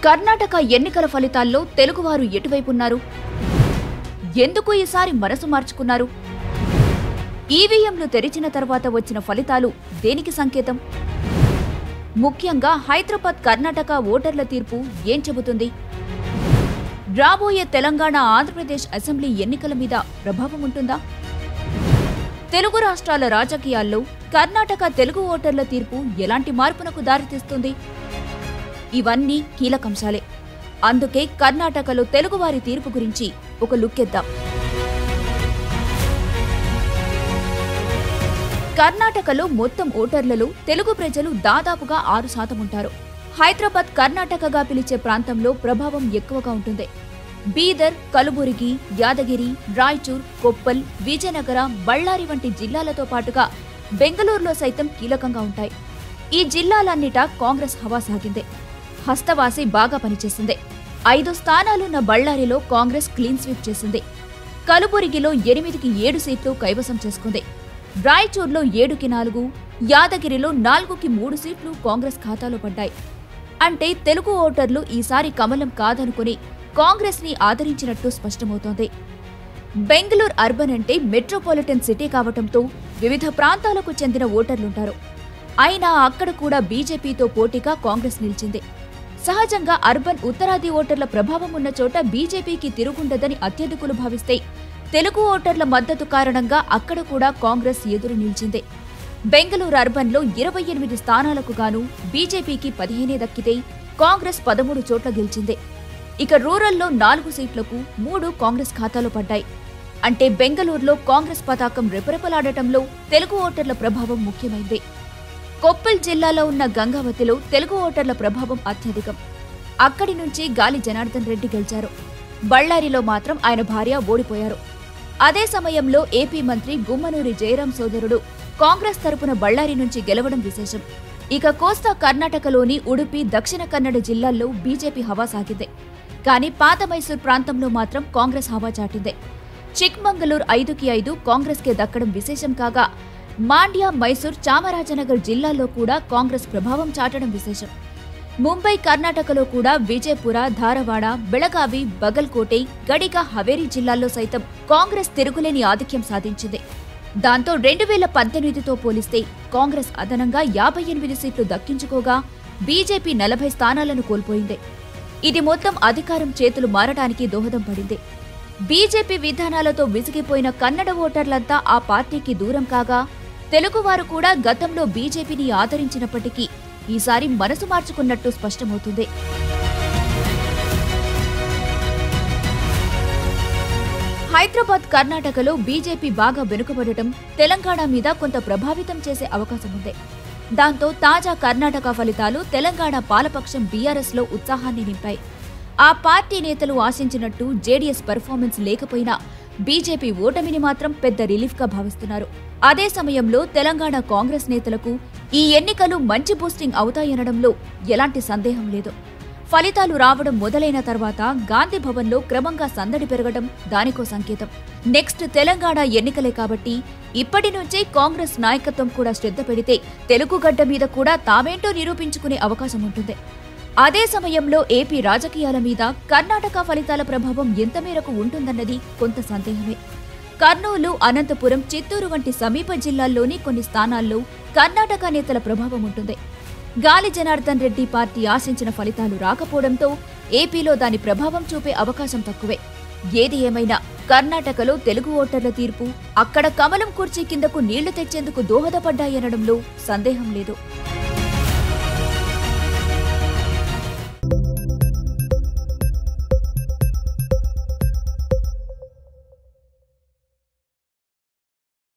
కర్ణాటక ఎన్నికల ఫలితాల్లో తెలుగువారు ఎటువైపున్నారు ఎందుకు ఈసారి మనసు మార్చుకున్నారు ఈవీఎంలు తెరిచిన తర్వాత వచ్చిన ఫలితాలు దేనికి సంకేతం ముఖ్యంగా హైదరాబాద్ కర్ణాటక ఓటర్ల తీర్పు ఏం చెబుతుంది రాబోయే తెలంగాణ ఆంధ్రప్రదేశ్ అసెంబ్లీ ఎన్నికల మీద ప్రభావం ఉంటుందా తెలుగు రాష్ట్రాల రాజకీయాల్లో కర్ణాటక తెలుగు ఓటర్ల తీర్పు ఎలాంటి మార్పునకు దారితీస్తుంది ఇవన్నీ కీలకంశాలే అందుకే కర్ణాటకలో తెలుగువారి తీర్పు గురించి ఒక లుక్కెద్దాం కర్ణాటకలో మొత్తం ఓటర్లలో తెలుగు ప్రజలు దాదాపుగా ఆరు శాతం ఉంటారు హైదరాబాద్ కర్ణాటకగా పిలిచే ప్రాంతంలో ప్రభావం ఎక్కువగా ఉంటుంది బీదర్ కలుబురిగి యాదగిరి రాయచూర్ కొప్పల్ విజయనగర బళ్ళారి వంటి జిల్లాలతో పాటుగా బెంగళూరులో సైతం కీలకంగా ఉంటాయి ఈ జిల్లాలన్నిటా కాంగ్రెస్ హవా సాగిందే హస్తవాసి బాగా పనిచేసింది ఐదు స్థానాలున్న బళ్ళారిలో కాంగ్రెస్ క్లీన్ స్వీప్ చేసింది కలుబురిగిలో ఎనిమిదికి ఏడు సీట్లు కైవసం చేసుకుంది రాయచూర్లో ఏడుకి నాలుగు యాదగిరిలో నాలుగుకి మూడు సీట్లు కాంగ్రెస్ ఖాతాలో పడ్డాయి అంటే తెలుగు ఓటర్లు ఈసారి కమలం కాదనుకుని కాంగ్రెస్ ని ఆదరించినట్టు స్పష్టమవుతోంది బెంగళూరు అర్బన్ అంటే మెట్రోపాలిటన్ సిటీ కావటంతో వివిధ ప్రాంతాలకు చెందిన ఓటర్లుంటారు అయినా అక్కడ కూడా బీజేపీతో పోటీగా కాంగ్రెస్ నిలిచింది సహజంగా అర్బన్ ఉత్తరాది ఓటర్ల ప్రభావం ఉన్న చోట బీజేపీకి తిరుగుండదని అత్యధికులు భావిస్తే తెలుగు ఓటర్ల మద్దతు కారణంగా అక్కడ కూడా కాంగ్రెస్ ఎదురు నిలిచింది బెంగళూరు అర్బన్లో ఇరవై ఎనిమిది స్థానాలకు గాను బీజేపీకి పదిహేనే దక్కితే కాంగ్రెస్ పదమూడు చోట్ల గెలిచింది ఇక రూరల్లో నాలుగు సీట్లకు మూడు కాంగ్రెస్ ఖాతాలో పడ్డాయి అంటే బెంగళూరులో కాంగ్రెస్ పతాకం రెపరెపలాడటంలో తెలుగు ఓటర్ల ప్రభావం ముఖ్యమైంది కొప్పల్ జిల్లాలో ఉన్న గంగావతిలో తెలుగు ఓటర్ల ప్రభావం అత్యధికం అక్కడి నుంచి గాలి జనార్దన్ రెడ్డి గెలిచారు బళ్ళారిలో మాత్రం ఆయన భార్య ఓడిపోయారు అదే సమయంలో ఏపీ మంత్రి గుమ్మనూరి జయరాం సోదరుడు కాంగ్రెస్ తరపున బళ్ళారి నుంచి గెలవడం విశేషం ఇక కోస్తా కర్ణాటకలోని ఉడుపి దక్షిణ కన్నడ జిల్లాల్లో బీజేపీ హవా సాగింది కానీ పాత మైసూర్ ప్రాంతంలో మాత్రం కాంగ్రెస్ హవా చాటింది చిక్మంగళూరు ఐదుకి ఐదు కాంగ్రెస్కే దక్కడం విశేషం కాగా మాండ్యా మైసూర్ చామరాజనగర్ జిల్లాల్లో కూడా కాంగ్రెస్ ప్రభావం చాటడం విశేషం ముంబై కర్ణాటకలో కూడా విజయపుర ధారవాడ బెళగావి బగల్కోటె గడిగా హవేరీ జిల్లాల్లో సైతం కాంగ్రెస్ తిరుగులేని ఆధిక్యం సాధించింది దాంతో రెండు వేల పద్దెనిమిదితో పోలిస్తే కాంగ్రెస్ అదనంగా యాభై ఎనిమిది సీట్లు దక్కించుకోగా బీజేపీ నలభై స్థానాలను కోల్పోయింది ఇది మొత్తం అధికారం చేతులు మారడానికి దోహదం పడింది బీజేపీ విధానాలతో విసిగిపోయిన కన్నడ ఓటర్లంతా ఆ పార్టీకి దూరం కాగా తెలుగువారు కూడా గతంలో బీజేపీని ఆదరించినప్పటికీ ఈసారి మనసు మార్చుకున్నట్టు స్పష్టమవుతుంది హైదరాబాద్ కర్ణాటకలో బీజేపీ బాగా వెనుకబడటం తెలంగాణ మీద కొంత ప్రభావితం చేసే అవకాశం ఉంది దాంతో తాజా కర్ణాటక ఫలితాలు తెలంగాణ పాలపక్షం బీఆర్ఎస్ లో ఉత్సాహాన్ని నింపాయి ఆ పార్టీ నేతలు ఆశించినట్టు జేడీఎస్ పెర్ఫార్మెన్స్ లేకపోయినా బీజేపీ ఓటమిని మాత్రం పెద్ద రిలీఫ్ గా భావిస్తున్నారు అదే సమయంలో తెలంగాణ కాంగ్రెస్ నేతలకు ఈ ఎన్నికలు మంచి బూస్టింగ్ అవుతాయనడంలో ఎలాంటి సందేహం లేదు ఫలితాలు రావడం మొదలైన తర్వాత గాంధీ భవన్లో క్రమంగా సందడి పెరగడం దానికో సంకేతం నెక్స్ట్ తెలంగాణ ఎన్నికలే కాబట్టి ఇప్పటి నుంచే కాంగ్రెస్ నాయకత్వం కూడా శ్రద్ధ పెడితే తెలుగు గడ్డ మీద కూడా తామేంటో నిరూపించుకునే అవకాశం ఉంటుంది అదే సమయంలో ఏపీ రాజకీయాల మీద కర్ణాటక ఫలితాల ప్రభావం ఎంత మేరకు ఉంటుందన్నది కొంత సందేహమే కర్నూలు అనంతపురం చిత్తూరు వంటి సమీప జిల్లాల్లోని కొన్ని స్థానాల్లో కర్ణాటక నేతల ప్రభావం ఉంటుంది గాలి జనార్దన్ రెడ్డి పార్టీ ఆశించిన ఫలితాలు రాకపోవడంతో ఏపీలో దాని ప్రభావం చూపే అవకాశం తక్కువే ఏది ఏమైనా కర్ణాటకలో తెలుగు ఓటర్ల తీర్పు అక్కడ కమలం కుర్చీ కిందకు నీళ్లు తెచ్చేందుకు దోహదపడ్డాయనడంలో సందేహం లేదు